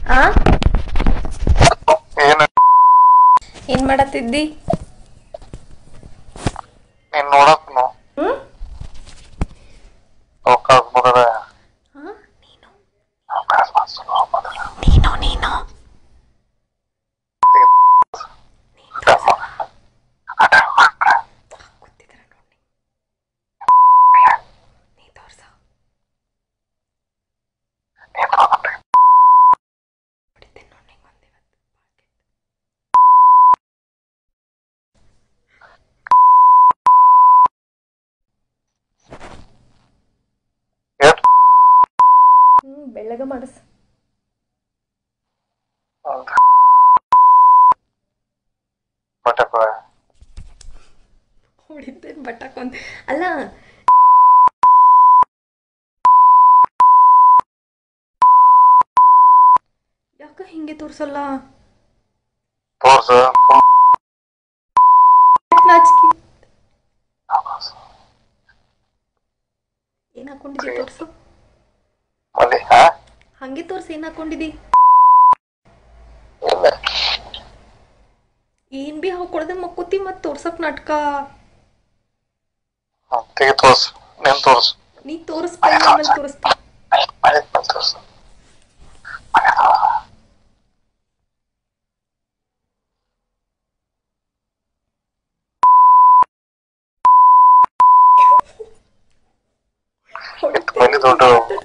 ಆ ಏನು ಏನ್ ಮಾಡತ್ತಿದ್ದಿ ನೀನ್ ನೋಡಕ್ನು ಹ್ಮ್ ಅವಕಾಶ ಮೊದಲ ಆ, ನೀನು ಅವಕಾಶ ಮಾಡ್ಸಲು ಮೊದಲ ನೀನು ನೀನು ಕೂತಿದ್ರ ನೋಡಿ ನೀ ತೋರ್ಸ ಹೊಡಿತೀನಿ ನೋಡಿ ಒಂದ್ ಇವತ್ತು ಹ್ಮ್ ಬೆಳ್ಳಗ ಮಾಡಸ್ ಬಟಕ ಹೊಡಿತೇನೆ ಬಟ್ಟಾಕೊಂದ್ ಅಲ್ಲ ಯಾಕ ಹಿಂಗೆ ತೋರ್ಸಲ್ಲ ತೋರ್ಸ ನಾಚಿಕೆ ಏನ್ ಹಾಕೊಂಡಿದ್ದಿ ತೋರ್ಸು ಮಲ್ಲಿ ಹಾ ಹಂಗೆ ತೋರ್ಸು ಏನ್ ಹಾಕೊಂಡಿದ್ದಿ ಇಲ್ಲ ಏನ್ ಬಿ ಹಾಕೊಳ್ದೆ ಮಕ್ಕೋತಿ ಮತ್ ತೋರ್ಸಕ್ ನಾಟಕ ತೆಗಿ ತೋರ್ಸ್ ನೀನ್ ತೋರ್ಸ್ ನೀ ತೋರಿಸ್ತಾ ಆಮೇಲೆ ತೋರಿಸ್ತಾ ಮನೆ ತೋರ್ಸ್ ಮನೆ ದೊಡ್ಡ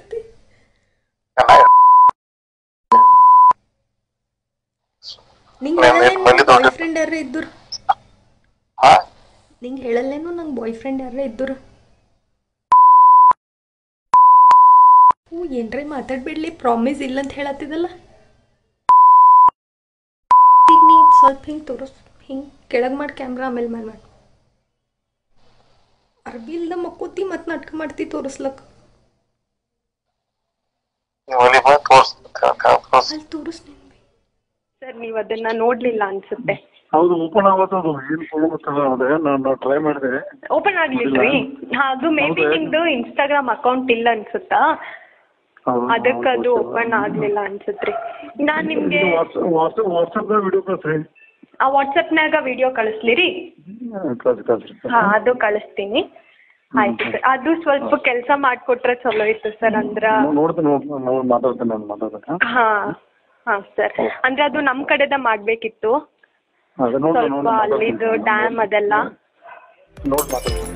ನಿಂಗ್ ನಾನು ಹೇಳಲ್ಲೇನು ಮನೆ ದೊಡ್ಡ- ಬಾಯ್ ಫ್ರೆಂಡ್ ಯಾರ ಇದ್ದುರು ಹಾ ನಿಂಗ್ ಹೇಳಲ್ಲೇನು ನಂಗೆ ಬಾಯ್ ಫ್ರೆಂಡ್ ಯಾರ ಇದ್ದುರು ಹ್ಞೂ ಏನ್ರಿ ಮಾತಾಡ್ಬಿಡ್ಲಿ ಪ್ರಾಮಿಸ್ ಇಲ್ಲ ಅಂತ ಹೇಳತ್ತಿದಲ್ಲ ಈಗ ನೀ ಸ್ವಲ್ಪ ಹಿಂಗೆ ತೋರಿಸ್ ಹಿಂಗೆ ಕೆಳಗೆ ಮಾಡಿ ಕ್ಯಾಮ್ರಾ ಆಮೇಲೆ ಮೇಲೆ ಮಾಡಿ ಅರ್ಬಿ ಇಲ್ದ ಮಕ್ಕೋತಿ ಮತ್ತೆ ನಾಟಕ ಮಾಡ್ತಿ ತೋರಿಸ್ಲಕ್ಕ ನೀವು ಅಲ್ಲಿ ಬಂದು ತೋರ್ಸ್ ತೋರ್ಸ್ ಅಲ್ಲಿ ತೋರಿಸ್ ನಿನ್ ಸರ್ ನೀವು ಅದನ್ನ ನೋಡ್ಲಿಲ್ಲ ಅನ್ಸುತ್ತೆ ಹೌದು ಓಪನ್ ಆಗೋದು ಏನ್ ಪ್ರಾಬ್ಲಮ್ ಗೊತ್ತಿಲ್ಲ ಅದೇ ನಾನು ಟ್ರೈ ಮಾಡಿದೆ ಓಪನ್ ಆಗ್ಲಿಲ್ರಿ ಹಾ, ಅದು ಮೇ ಬಿ ಹೌದಾ? ನಿಮ್ದು ಇನ್ಸ್ಟಾಗ್ರಾಮ್ ಅಕೌಂಟ್ ಇಲ್ಲ ಅನ್ಸುತ್ತಾ ಹೌದು, ಅದಕ್ಕೆ ಅದು ಹೌದು, ಓಪನ್ ಆಗ್ಲಿಲ್ಲ ಅನ್ಸುತ್ರಿ ನಾನ್ ನಿಮ್ಗೆ ಇದು ವಾಟ್ಸ್- ವಾಟ್ಸ್- ವಾಟ್ಸಪ್ದಾಗ ವಿಡಿಯೋ ಕಳ್ಸ್ರಿ ಆ ವಾಟ್ಸಪ್ನಾಗ ವಿಡಿಯೋ ಕಳಿಸ್ಲಿರಿ ಕಳ್ಸಿ ಕಳ್ಸ್ರಿ ಹಾ ಅದು ಕಳಿಸ್ತೀನಿ ಆಯ್ತು ಸರ್ ಅದು ಸ್ವಲ್ಪ ಕೆಲಸ ಮಾಡ್ಕೊಟ್ರೆ ಚಲೋ ಇತ್ತು ಸರ್ ಅಂದ್ರ ನೋಡ್ತೀನಿ ನೋಡ್ತೀನಿ ನೋಡಿ ಮಾತಾಡ್ತೀನಿ ನಾನು ಮಾತಾಡ್ತೀನಿ ಹಾ ಹಾ ಸರ್ ಅಂದ್ರೆ ಅದು ನಮ್ ಕಡೆದ ಮಾಡ್ಬೇಕಿತ್ತು ಅದೇ ನೋಡಿ ಸ್ವಲ್ಪ ನೋಡಿ ಅಲ್ಲಿದು ಡ್ಯಾಮ್ ಅದೆಲ್ಲ ನೋಡಿ ಮಾತಾಡ್ತೀನಿ